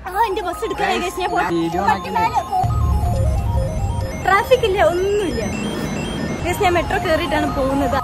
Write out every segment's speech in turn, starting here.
ആ എന്റെ ബസ് എടുക്കാൻ ഞാൻ വീഡിയോ ട്രാഫിക് ഇല്ല ഒന്നുമില്ല Guys, ഞാൻ മെട്രോ കയറിയിട്ടാണ് പോകുന്നത്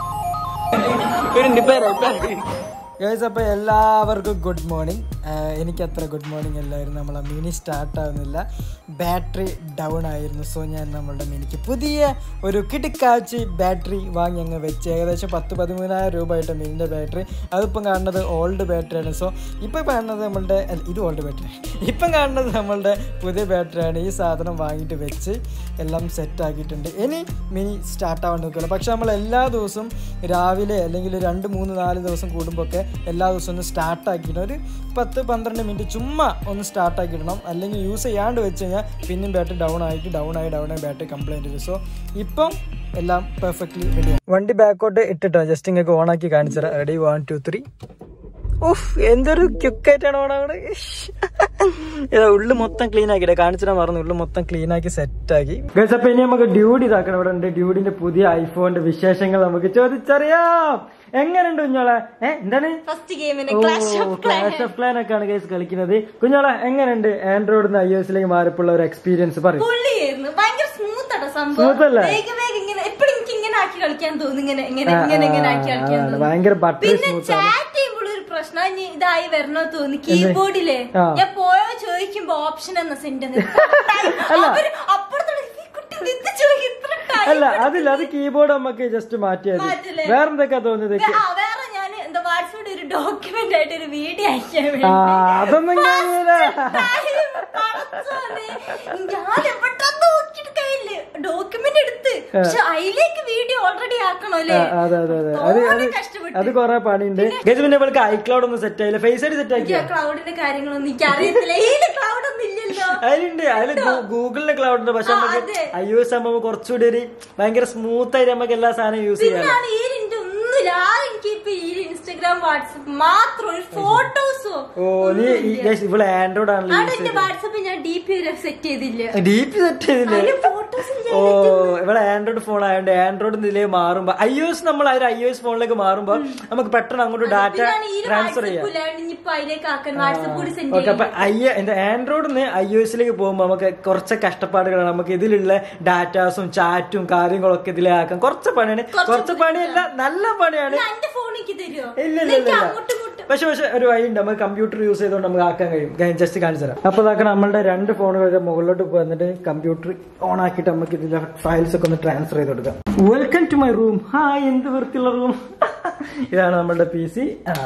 ഗൈസ് അപ്പോൾ എല്ലാവർക്കും ഗുഡ് മോർണിംഗ് എനിക്ക് അത്ര ഗുഡ് മോർണിംഗ് അല്ലായിരുന്നു നമ്മളെ മിനി സ്റ്റാർട്ട് ആവുന്നില്ല ബാറ്ററി ഡൗൺ ആയിരുന്നു സോ ഞാൻ നമ്മളുടെ മിനിക്ക് പുതിയ ഒരു കിടുക്കാച്ചി ബാറ്ററി വാങ്ങി അങ്ങ് വെച്ച് ഏകദേശം പത്ത് പതിമൂന്നായിരം രൂപ ആയിട്ട് മിനിൻ്റെ ബാറ്ററി അതിപ്പം കാണുന്നത് ഓൾഡ് ബാറ്ററിയാണ് സോ ഇപ്പം കാണുന്നത് നമ്മളുടെ അല്ല, ഇത് ഓൾഡ് ബാറ്ററി ഇപ്പം കാണുന്നത് നമ്മളുടെ പുതിയ ബാറ്ററിയാണ് ഈ സാധനം വാങ്ങിയിട്ട് വെച്ച് എല്ലാം സെറ്റ് ആക്കിയിട്ടുണ്ട് ഇനി മിനി സ്റ്റാർട്ട് ആവാൻ നോക്കില്ല പക്ഷെ നമ്മൾ എല്ലാ ദിവസവും രാവിലെ അല്ലെങ്കിൽ രണ്ട് മൂന്ന് നാല് ദിവസം കൂടുമ്പോൾ ഒക്കെ എല്ലാ ദിവസവും ഒന്ന് സ്റ്റാർട്ട് ആക്കിയിട്ട് ഒരു പത്ത് പന്ത്രണ്ട് മിനിറ്റ് ചുമ്മാ ഒന്ന് സ്റ്റാർട്ട് ആക്കിയിടണം അല്ലെങ്കിൽ യൂസ് ചെയ്യാണ്ട് വെച്ച് കഴിഞ്ഞാൽ പിന്നെയും ബാറ്ററി ഡൗൺ ആയിട്ട് ഡൗൺ ആയി ഡൗൺ ആയി ബാറ്ററി കംപ്ലൈൻറ്റ് വരും സോ ഇപ്പം എല്ലാം പെർഫെക്റ്റ്ലി റെഡി വണ്ടി ബാക്കോട്ട് ഇട്ടിട്ടോ ജസ്റ്റ് ഇങ്ങനെ ഓൺ ആക്കി കാണിച്ചു തരാം റെഡി വൺ ടു ത്രീ ഉഫ് എന്തൊരു ക്യുക്കായിട്ടാണ് ഓണാവണ് ഇതാ ഉള്ളു മൊത്തം ക്ലീൻ ആക്കിട്ടെ കാണിച്ചിട്ട് മറന്നു ഉള്ളു മൊത്തം ക്ലീൻ ആക്കി സെറ്റ് ആക്കി ഗൈസ് അപ്പൊ ഇനി നമുക്ക് ഡ്യൂഡി ഇതാക്കണം ഇവിടെ ഉണ്ട് ഡ്യൂഡിന്റെ പുതിയ ഐഫോണിന്റെ വിശേഷങ്ങൾ നമുക്ക് ചോദിച്ചറിയാം എങ്ങനെയുണ്ട് കുഞ്ഞോളെ ഏ എന്താണ് ഫസ്റ്റ് ഗെയിമിന് clash of clash of clan ഒക്കെയാണ് ഗൈസ് കളിക്കുന്നത് കുഞ്ഞോളെ എങ്ങനെയുണ്ട് ആൻഡ്രോയിഡ് ഐ എസിലേക്ക് മാറിയപ്പോൾ ഒരു എക്സ്പീരിയൻസ് പറയും പുള്ളിയായിരുന്നു ഭയങ്കര സ്മൂത്ത് ആട്ടോ Smooth സംഭവം അല്ലേ? വേഗം വേഗം ഇങ്ങനെ എപ്പോഴും എനിക്ക് ഇങ്ങനെ ആക്കി കളിക്കാൻ തോന്നുന്നു ഇങ്ങനെ ഇങ്ങനെ ഇങ്ങനെ ഇങ്ങനെ ആക്കി കളിക്കാൻ തോന്നുന്നു ഭയങ്കര ബട്ടറി പിന്നെ സ്മൂത്ത് ആണ് ചാറ്റ് ചെയ്യുമ്പോൾ ഒരു പ്രശ്നം ഇനി ഇതായി വരണോ തോന്നി കീബോർഡിലെ ആ. ഞാൻ പോയോ ചോദിക്കുമ്പോ ഓപ്ഷൻ എന്ന സെന്റൻസ് അപ്പുറത്തോടെ ഈ കുട്ടി ഇത് എന്ത് ചോദിക്കും ഇത്ര time അല്ല അതില്ല അത് കീബോർഡ് നമുക്ക് ജസ്റ്റ് മാറ്റിയത് മാറ്റില്ലേ? വേറെന്തൊക്കെയാ തോന്നിയത് വേ- ആ, വേറെ ഞാൻ എന്താ വാട്സാപ്പിൽ ഒരു ഡോക്യുമെന്റ് ആയിട്ട് ഒരു വീഡിയോ അയക്കാൻ വേണ്ടി ആ അതൊന്നും കഴിയില്ല ഞാൻ എവിടെ നോക്കിയിട്ട് കയ്യില് ഡോക്യുമെന്റ് എടുത്ത് പക്ഷെ അതിലേക്ക് വീഡിയോ ഓൾറെഡി ആക്കണല്ലേ ആ, അതെ അതെ അതെ അത് അത് കഷ്ടപ്പെട്ടു അത് കൊറേ പണിയുണ്ട് ഗൈസ് പിന്നെ ഇവൾക്ക് ഐക്ലൗഡ് ഒന്നും സെറ്റ് ആയില്ല ഫേസ് ഐഡി സെറ്റ് ആക്കിയോ ക്ലൗഡിന്റെ കാര്യങ്ങളൊന്നും എനിക്ക് അറിയത്തില്ല ഇതില് ക്ലൗഡ് ഒന്നും ഇല്ലല്ലോ അതിലുണ്ട് അതില് ഗൂഗിളിന്റെ ക്ലൗഡ് ഉണ്ട് പക്ഷെ ആ, നമുക്ക് അതെ. ഐ ഒ എസ് ആകുമ്പോൾ കുറച്ചുകൂടി ഒരു ഭയങ്കര സ്മൂത്ത് ആയിട്ട് നമുക്ക് എല്ലാ സാധനവും യൂസ് ചെയ്യാം പിന്നാണ് ഈ എന്റെ ഒന്നുമില്ല ആ എനിക്ക് ഇപ്പൊ ഈ ഇൻസ്റ്റഗ്രാം വാട്സപ്പ് മാത്രം ഒരു ഫോട്ടോസോ ഓ നീ ഈ- guys, ഇവള് ആൻഡ്രോയിഡ് ആണല്ലോ അവിടെ യൂസ് എന്റെ വാട്സപ്പ് ഞാൻ ഡി പി വരെ സെറ്റ് ചെയ്തില്ല ചെയ്യുന്നത് ഡി പി സെറ്റ് ചെയ്തില്ലേ അതിന് ഫോട്ടോസ് ഓ ഇവിടെ ആൻഡ്രോയിഡ് ഫോൺ ആയതുകൊണ്ട് ആൻഡ്രോയിഡ് ഇതിലേക്ക് മാറുമ്പോ ഐ ഒ എസ് നമ്മൾ ആ ഒരു ഐ ഒ എസ് ഫോണിലേക്ക് മാറുമ്പോ നമുക്ക് പെട്ടെന്ന് അങ്ങോട്ട് ഡാറ്റ ട്രാൻസ്ഫർ ചെയ്യാം ഇനിയിപ്പോ അതിലേക്ക് ആക്കാൻ വാട്സപ്പ് കൂടി സെൻഡ് ഓക്കെ അപ്പൊ ഐ എന്റെ ആൻഡ്രോയിഡിന്ന് ഐ ഒ എസിലേക്ക് പോകുമ്പോൾ നമുക്ക് കുറച്ച് കഷ്ടപ്പാടുകളാണ് നമുക്ക് ഇതിലുള്ള ഡാറ്റാസും ചാറ്റും കാര്യങ്ങളൊക്കെ ഇതിലാക്കാം കുറച്ച് പണിയാണ് കുറച്ച് പണിയല്ല നല്ല പണിയാണ് എന്റെ ഫോണിക്ക് തരുമോ ഇല്ല ഇല്ല ഇല്ല അങ്ങോട്ടും ഇങ്ങോട്ടും പക്ഷെ പക്ഷെ ഒരു വഴിയുണ്ട് നമുക്ക് കമ്പ്യൂട്ടർ യൂസ് ചെയ്തുകൊണ്ട് നമുക്ക് ആക്കാൻ കഴിയും ജസ്റ്റ് കാണിച്ചു തരാം അപ്പൊ ഇതാക്കണം നമ്മളുടെ രണ്ട് ഫോണുകളുടെ മുകളിലോട്ട് വന്നിട്ട് കമ്പ്യൂട്ടർ ഓൺ ആക്കിയിട്ട് നമുക്ക് ഇതിന്റെ ഫയൽസ് ഒക്കെ ഒന്ന് ട്രാൻസ്ഫർ ചെയ്ത് കൊടുക്കാം welcome to my room hi എന്ത് വൃത്തിയുള്ള റൂം ഇതാണ് നമ്മളുടെ പി സി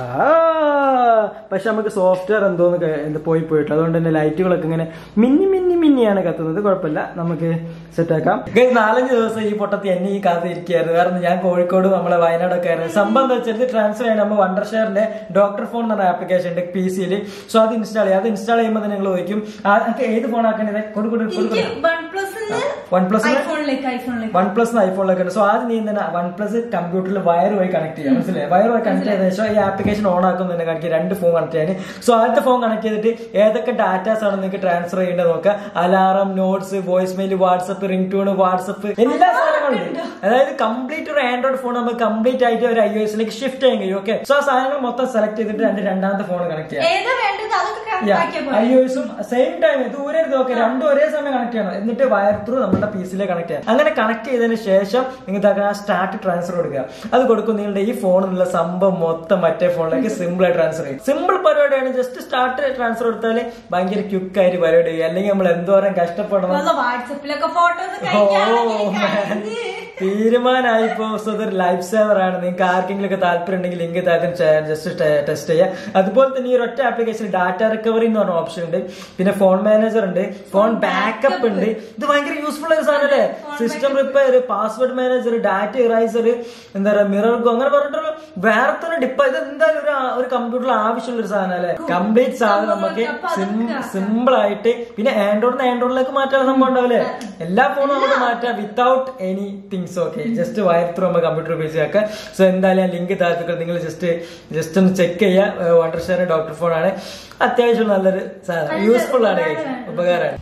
പക്ഷെ നമുക്ക് സോഫ്റ്റ്വെയർ എന്തോന്ന് ക- എന്ത് പോയി പോയിട്ട് അതുകൊണ്ട് തന്നെ ലൈറ്റുകളൊക്കെ ഇങ്ങനെ മിന്നി മിന്നി മിന്നിയാണ് കത്തുന്നത് കുഴപ്പമില്ല നമുക്ക് സെറ്റ് ആക്കാം Guys, നാലഞ്ച് ദിവസം ഈ പൊട്ടത്തി എന്നെ ഈ കാത്തിരിക്കുകയായിരുന്നു കാരണം ഞാൻ കോഴിക്കോട് നമ്മളെ വയനാടൊക്കെ ആയിരുന്നു സംഭവം എന്താ വെച്ചാൽ ട്രാൻസ്ഫർ ചെയ്യാൻ നമ്മൾ വണ്ടർ ഷെയറിന്റെ ഡോക്ടർ ഫോൺ എന്ന് പറഞ്ഞ ആപ്ലിക്കേഷൻ ഉണ്ട് പി സിയിൽ സോ അത് ഇൻസ്റ്റാൾ ചെയ്യാം അത് ഇൻസ്റ്റാൾ ചെയ്യുമ്പോൾ നിങ്ങൾ ചോദിക്കും ആ, എനിക്ക് ഏത് ഫോൺ ആക്കേണ്ടത് കൊടുക്കൊടു എനിക്ക് വൺ പ്ലസ് വൺ പ്ലസ് ഐഫോണിലേക്ക് ഐഫോണിലേക്ക് വൺ പ്ലസ് ഐഫോണിലൊക്കെ ഉണ്ട് സോ ആദ്യം നീ തന്നെ വൺ പ്ലസ് കമ്പ്യൂട്ടറിൽ വയർ വഴി കണക്ട് ചെയ്യാം മനസ്സിലായി വയർ വഴി കണക്ട് ചെയ്ത ശേഷം ഈ ആപ്ലിക്കേഷൻ ഓൺ ആക്കും തന്നെ കാണിക്കുക രണ്ട് ഫോൺ കണക്ട് ചെയ്യാൻ സോ ആദ്യത്തെ ഫോൺ കണക്ട് ചെയ്തിട്ട് ഏതൊക്കെ ഡാറ്റാസ് ആണ് നിങ്ങൾക്ക് ട്രാൻസ്ഫർ ചെയ്യേണ്ടത് നോക്കുക alarm notes voicemail WhatsApp ringtone WhatsApp എല്ലാ സാധനങ്ങളും ഉണ്ട് അതായത് കംപ്ലീറ്റ് ഒരു ആൻഡ്രോയിഡ് ഫോൺ നമുക്ക് കംപ്ലീറ്റ് ആയിട്ട് ഒരു ഐ ഒ എസിലേക്ക് ഷിഫ്റ്റ് ചെയ്യാൻ കഴിയും ഓക്കെ സോ ആ സാധനങ്ങൾ മൊത്തം സെലക്ട് ചെയ്തിട്ട് രണ്ട് രണ്ടാമത്തെ ഫോൺ കണക്ട് ചെയ്യാം ഏതാ വേണ്ടത് അതൊക്കെ കണക്കാക്കിയാ പോലെ ഐ എസും സെയിം ടൈം ദൂരെ നോക്കി രണ്ടും ഒരേ സമയം കണക്ട് ചെയ്യണം എന്നിട്ട് വയർ ത്രൂ നമ്മുടെ പി സിയിലേക്ക് കണക്ട് ചെയ്യാം അങ്ങനെ കണക്ട് ചെയ്തതിന് ശേഷം നിങ്ങൾക്ക് ആ സ്റ്റാർട്ട് ട്രാൻസ്ഫർ കൊടുക്കുക അത് കൊടുക്കും നിങ്ങളുടെ ഈ ഫോണിലുള്ള സംഭവം മൊത്തം മറ്റേ ഫോണിലേക്ക് സിമ്പിൾ ആയി ട്രാൻസ്ഫർ ചെയ്യും സിമ്പിൾ പരിപാടിയാണ് ജസ്റ്റ് സ്റ്റാർട്ട് ട്രാൻസ്ഫർ കൊടുത്താൽ ഭയങ്കര ക്വിക്ക് ആയിട്ട് പരിപാടി ചെയ്യും അല്ലെങ്കിൽ നമ്മൾ എന്തോരം കഷ്ടപ്പെടണം വാട്സപ്പിലൊക്കെ ഫോട്ടോസ് തീരുമാനമായി ഇപ്പോ ഇതൊരു ലൈഫ് സേവർ ആണ് നിങ്ങൾക്ക് ആർക്കെങ്കിലും ഒക്കെ താല്പര്യം ഉണ്ടെങ്കിൽ ലിങ്ക് താഴെ ജസ്റ്റ് ടെസ്റ്റ് ചെയ്യാം അതുപോലെ തന്നെ ഈ ഒരു ഒറ്റ ആപ്ലിക്കേഷൻ ഡാറ്റ റിക്കവറി എന്ന് പറഞ്ഞ ഓപ്ഷൻ ഉണ്ട് പിന്നെ ഫോൺ മാനേജർ ഉണ്ട് ഫോൺ ബാക്കപ്പ് ഉണ്ട് ഇത് ഭയങ്കര യൂസ്ഫുൾ ആയ സാധനല്ലേ system repair password manager data eraser എന്താ പറയാ മിറർ ഗോ അങ്ങനെ പറഞ്ഞിട്ടുള്ള വേറെ തന്നെ ഡിപ്പ ഇത് എന്തായാലും ഒരു ആ- ഒരു കമ്പ്യൂട്ടറിൽ ആവശ്യമുള്ള ഒരു സാധനം അല്ലേ കംപ്ലീറ്റ് സാധനം നമുക്ക് സിമ്പിൾ ആയിട്ട് പിന്നെ ആൻഡ്രോയിഡ് ആൻഡ്രോയിഡിലേക്ക് മാറ്റാൻ സംഭവം ഉണ്ടാവില്ലേ എല്ലാ ഫോണും നമുക്ക് മാറ്റാം without any things okay just wire through നമ്മൾ കമ്പ്യൂട്ടർ ഉപയോഗിച്ച് ആക്കാം സോ എന്തായാലും ലിങ്ക് താഴത്തൊക്കെ നിങ്ങൾ ജസ്റ്റ് ജസ്റ്റ് ഒന്ന് ചെക്ക് ചെയ്യുക വണ്ടർ ഷെയർ ഡോക്ടർ ഫോൺ ആണ് അത്യാവശ്യം നല്ലൊരു സാധനം യൂസ്ഫുൾ ആണ് guys. ഉപകാരമാണ്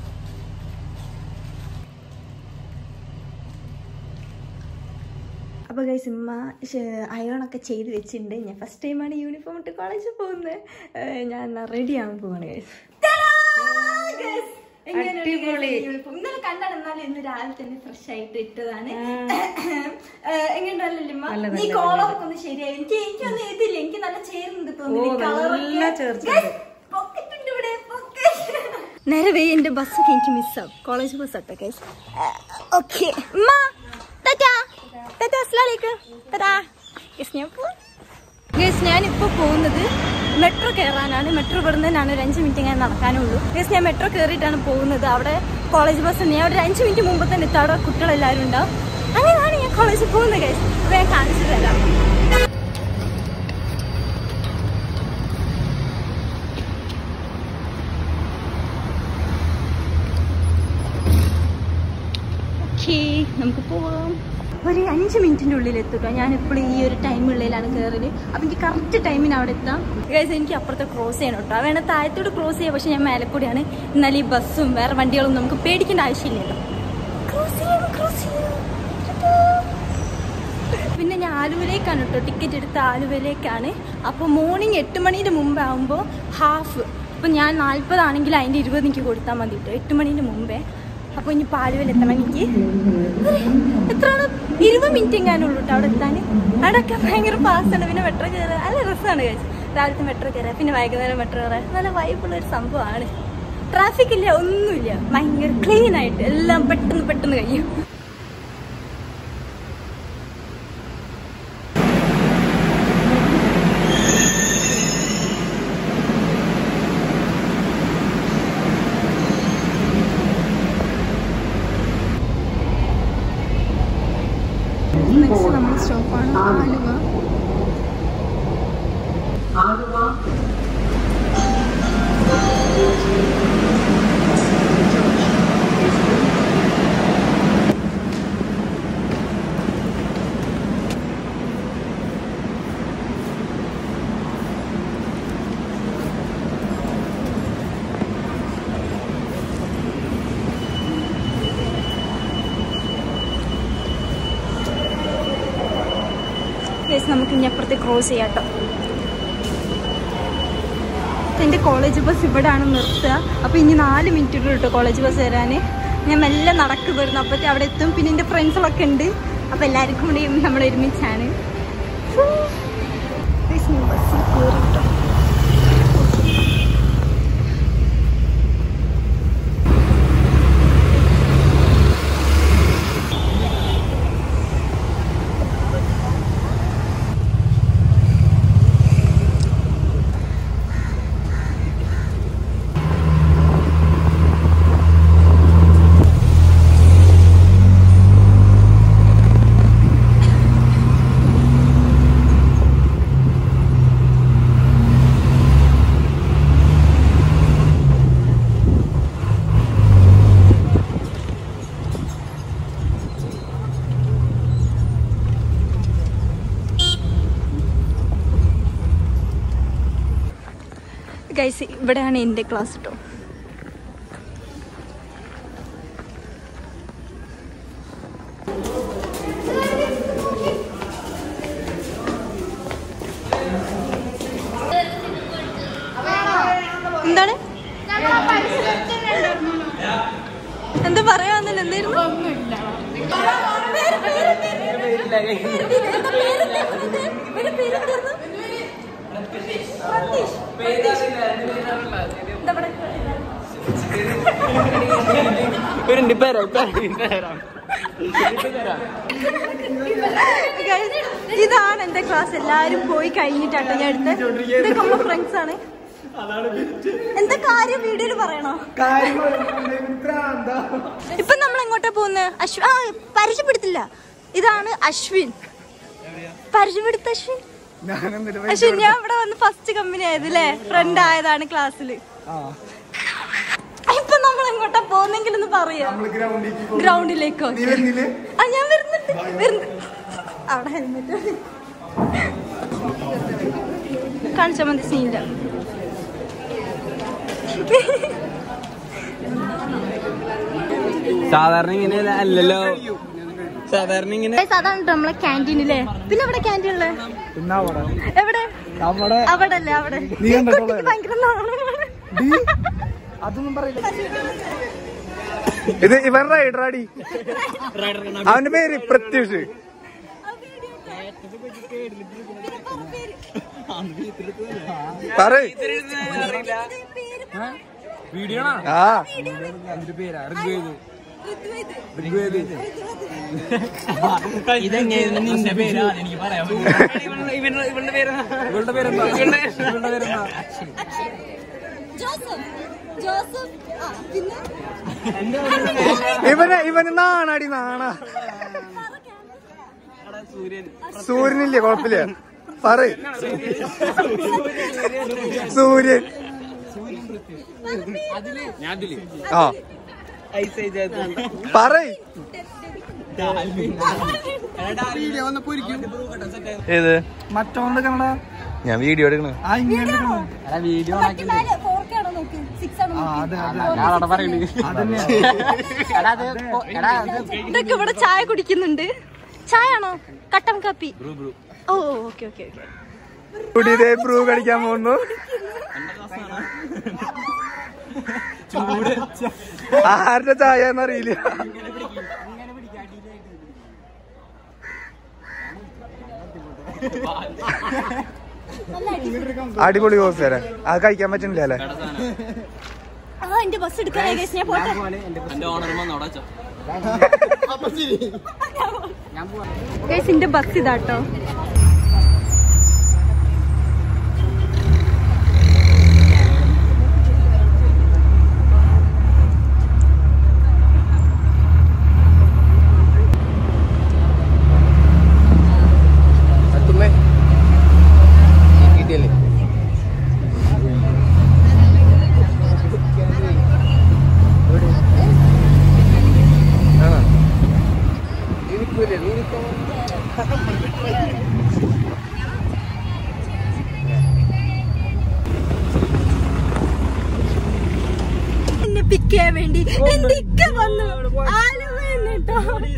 അപ്പൊ അപ്പോൾ ഗൈസ് ഉമ്മ അയോണൊക്കെ ചെയ്ത് വെച്ചിട്ടുണ്ട് ഞാൻ ഫസ്റ്റ് ടൈമാണ് യൂണിഫോം ഇട്ട് കോളേജിൽ പോകുന്നത് ഏഹ് ഞാൻ റെഡി ആവാൻ പോവാണ് ഗൈസ് ഇന്നലെ കണ്ടാണ് എന്നാലും ഇന്ന് രാവിലെ തന്നെ ഫ്രഷ് ആയിട്ട് ഇട്ടതാണ് എങ്ങനെയുണ്ടല്ലോ നീ കോളറൊക്കെ ഒന്ന് ശരിയായി എനിക്ക് എനിക്കൊന്നും ഇതില്ല എനിക്ക് നല്ല ചേരുന്നുണ്ട് തോന്നുന്നു പോക്കറ്റ് ഉണ്ട് ഇവിടെ പോക്കറ്റ് നേരെ വേ എന്റെ ബസ്സൊക്കെ എനിക്ക് മിസ്സാവും കോളേജ് ബസ് ആട്ടെ ഗൈസ് ഓക്കെ ഗേസ് ഞാനിപ്പോ പോകുന്നത് മെട്രോ കയറാനാണ് മെട്രോ ഇവിടുന്ന് തന്നെയാണ് ഒരു അഞ്ച് മിനിറ്റ് ഇങ്ങനെ നടക്കാനുള്ളൂ ഗേസ് ഞാൻ മെട്രോ കയറിയിട്ടാണ് പോകുന്നത് അവിടെ കോളേജ് ബസ് ഉണ്ട് ഞാൻ ഒരു അഞ്ച് മിനിറ്റ് മുമ്പ് തന്നെ എത്താം അവിടെ കുട്ടികളെല്ലാവരും ഉണ്ടാവും അങ്ങനെയാണ് ഞാൻ കോളേജിൽ പോകുന്നത് ഗേസ് അപ്പൊ ഞാൻ കാണിച്ചു തരാം ഓക്കേ നമുക്ക് പോവാം ഒരു അഞ്ച് മിനിറ്റിന്റെ ഉള്ളിൽ എത്തുക ഞാൻ എപ്പോഴും ഈ ഒരു ടൈമുള്ളിലാണ് കയറല് അപ്പൊ എനിക്ക് കറക്റ്റ് ടൈമിന് അവിടെ എത്താം ഗൈസ് എനിക്ക് അപ്പുറത്തെ ക്രോസ് ചെയ്യണം കേട്ടോ വേണേൽ താഴത്തോട് ക്രോസ് ചെയ്യാം പക്ഷെ ഞാൻ മേലെ കൂടിയാണ് എന്നാൽ ഈ ബസ്സും വേറെ വണ്ടികളും നമുക്ക് പേടിക്കേണ്ട ആവശ്യമില്ലല്ലോ ക്രോസ് ചെയ്യണം ക്രോസ് ചെയ്യണം പിന്നെ ഞാൻ ആലുവയിലേക്കാണ് കേട്ടോ ടിക്കറ്റ് എടുത്ത് ആലുവയിലേക്കാണ് അപ്പോൾ മോർണിംഗ് എട്ട് മണീൻ്റെ മുമ്പ് ആകുമ്പോൾ ഹാഫ് ഇപ്പം ഞാൻ നാൽപ്പതാണെങ്കിൽ അതിൻ്റെ ഇരുപത് എനിക്ക് കൊടുത്താൽ മതി കേട്ടോ എട്ട് മണീൻ്റെ മുമ്പേ അപ്പോൾ ഇനി ആലുവയിൽ എത്തണം എനിക്ക് എത്രയാണ് ഇരുപത് മിനിറ്റ് എങ്ങാനുള്ളൂ കേട്ടോ അവിടെ എത്താൻ അവിടെയൊക്കെ ഭയങ്കര പാസ്സാണ് പിന്നെ മെട്രോ കയറുക നല്ല രസമാണ് കഴിച്ചു രാവിലത്തെ മെട്രോ കയറുക പിന്നെ വൈകുന്നേരം മെട്രോ കയറുക നല്ല വൈബുള്ള ഒരു സംഭവമാണ് ട്രാഫിക് ഇല്ല ഒന്നുമില്ല ഭയങ്കര ക്ലീൻ ആയിട്ട് എല്ലാം പെട്ടെന്ന് പെട്ടെന്ന് കഴിയും നെക്സ്റ്റ് നമ്മുടെ സ്റ്റോപ്പാണ് ആലുവ യെസ് നമുക്ക് ഇനി അപ്പുറത്തെ ക്രോസ് ചെയ്യാം കേട്ടോ എൻ്റെ കോളേജ് ബസ് ഇവിടെയാണ് നിർത്തുക അപ്പോൾ ഇനി നാല് മിനിറ്റ് കേട്ടോ കോളേജ് ബസ് വരാൻ ഞാൻ മെല്ലെ നടക്ക് വരുന്നു അപ്പോഴത്തെ അവിടെ എത്തും പിന്നെ എൻ്റെ ഫ്രണ്ട്സുകളൊക്കെ ഉണ്ട് അപ്പോൾ എല്ലാവർക്കും കൂടി നമ്മൾ ഒരുമിച്ചാണ് ബസ്സിൽ കയറി കേട്ടോ ഗൈസ് ഇവിടെയാണ് എൻ്റെ ക്ലാസ് കേട്ടോ എന്താണ് എന്താ പറയാ വന്നില്ല എന്തായിരുന്നു പേര്, പേര്, പേര്. എന്താ പേരെന്തായിരുന്നു? ഇവരുടെ പേരെന്തായിരുന്നു? പ്രതീഷ്. പ്രതീഷ്. എന്താ ഇവിടെ? Guys, ഇതാണ് എന്റെ ക്ലാസ് എല്ലാരും പോയി കഴിഞ്ഞിട്ടാട്ടോ ഞാൻ എടുത്തത് ഇതൊക്കെ നമ്മളെ ഫ്രണ്ട്സ് ആണ് എന്താ കാര്യം വീഡിയോയിൽ പറയണോ ഇപ്പൊ നമ്മൾ എങ്ങോട്ടാ പോകുന്നത് അശ്വിൻ ആ പരിചയപ്പെടുത്തില്ല ഇതാണ് അശ്വിൻ പരിചയപ്പെടുത്ത അശ്വിൻ അശ്വിൻ ഞാൻ ഇവിടെ വന്ന് ഫസ്റ്റ് കമ്പനി ആയത് അല്ലേ ഫ്രണ്ട് ആയതാണ് ക്ലാസ്സിൽ ഇപ്പൊ നമ്മൾ എങ്ങോട്ടാ പോകുന്നെങ്കിൽ ഒന്ന് പറയാ ഗ്രൗണ്ടിലേക്കോ ആ ഞാൻ വരുന്നുണ്ട് വരുന്നു അവിടെ ഹെൽമെറ്റ് കാണിച്ചാൽ മതി സീനില്ല സാധാരണ ഇങ്ങനെ അല്ലല്ലോ സാധാരണ ഇങ്ങനെ Guys, അതാണ് ട്ടോ നമ്മളെ ക്യാൻറ്റീനിലെ പിന്നെ അവിടെ ക്യാൻറ്റീൻ ഉള്ളത് പിന്നെ അവിടെ എവിടെ നമ്മുടെ അവിടെ അല്ലേ അവിടെ നീ കണ്ടിട്ടുള്ളതല്ലേ? കുട്ടിക്ക് ഭയങ്കര നാണമാണ് അതൊന്നും പറയില്ല ഇത് ഇവൻ റൈഡറാടി അവന്റെ പേര് പ്രത്യൂഷ് പറ വീഡിയോ ആ അതിന്റെ പേരാ ഋഗ്വേദ് ഇതെങ്ങനെ നിന്റെ പേരാ എനിക്ക് പറയാൻ ഇവളുടെ പേരാ ഇവളുടെ പേരെന്താ ഇവളുടെ പേരെന്താ ജോസഫ് ജോസഫ് ആ പിന്നെ ഇവന് ഇവന് നാണാടി നാണ സൂര്യനില്ലേ കുഴപ്പമില്ല പറ സൂര്യൻ ആ പറ ഏത് മറ്റോണ്ട് കന്നഡ ഞാൻ വീഡിയോ എടുക്കണ ആ ഇങ്ങനെ വീഡിയോ മറ്റേ മേലെ 4K ആണോ നോക്ക് 6 ആണോ ആ നോക്ക് അതെ അതെ അതന്നെ ഇതൊക്കെ ഇവിടെ ചായ കുടിക്കുന്നുണ്ട് ചായ ആണോ കട്ടൻ കാപ്പി ഓ ഓക്കെ ഓക്കെ ഓക്കെ കുടിയിലെ ബ്രൂ കളിക്കാൻ പോകുന്നു ആരുടെ ചായ എന്നറിയില്ല അടിപൊളി കോഫി വരാൻ അത് കഴിക്കാൻ പറ്റുന്നില്ല അല്ലേ ആ എന്റെ ബസ് എടുക്കാനായി guys. ഞാൻ പോട്ടെ എന്റെ ഓണർ വന്നോടാ ഗൈസ് എന്റെ ബസ് ഇതാട്ടോ എന്നെ പിക്ക് ചെയ്യാൻ വേണ്ടി എന്റെ ഇക്ക വന്നു ആലുവന്ന് കേട്ടോ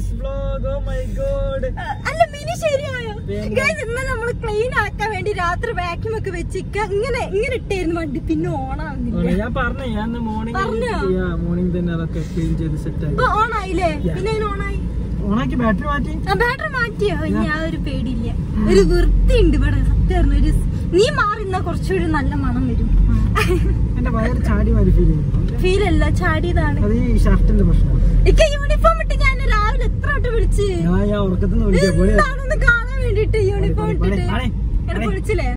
അല്ല മിനി ശരിയായോ ഗൈസ് ഇന്ന് നമ്മള് ക്ലീൻ ആക്കാൻ വേണ്ടി രാത്രി വാക്യൂം ഒക്കെ വെച്ചിക്ക ഇങ്ങനെ ഇങ്ങനെ ഇട്ടായിരുന്നു വണ്ടി പിന്നെ ഓണാവുന്നില്ല ഞാൻ പറഞ്ഞേ ഞാൻ മോർണിംഗ് പറഞ്ഞോ? മോർണിംഗ് തന്നെ അതൊക്കെ ക്ലീൻ ചെയ്ത് സെറ്റ് ആയി ഇപ്പൊ ഓണായില്ലേ പിന്നെ അതിന് ഓണായി ഓണാക്കി ബാറ്ററി മാറ്റി ആ ബാറ്ററി മാറ്റിയോ ഇനി ആ ഒരു പേടിയില്ല ഒരു വൃത്തിയുണ്ട് ഇവിടെ സത്യം പറഞ്ഞ ഒരു സ്- നീ മാറിന്ന കുറച്ചുകൂടി നല്ല മണം വരും എന്റെ വയറ് ചാടി മാറി ഫീൽ ചെയ്യുന്നു ഫീൽ അല്ല ചാടിയതാണ് അത് ഈ ഷർട്ടിന്റെ പ്രശ്നം ഇക്ക യൂണിഫോം ഇട്ട് ഞാൻ രാവിലെ എത്ര വട്ടം വിളിച്ച് ഞാൻ ഞാൻ ഉറക്കത്തിന് വിളിക്കാൻ പോലെ എന്താണെന്ന് കാണാൻ വേണ്ടിട്ട് യൂണിഫോം ഇട്ടിട്ട് ആണേ, എടാ വിളിച്ചില്ലേ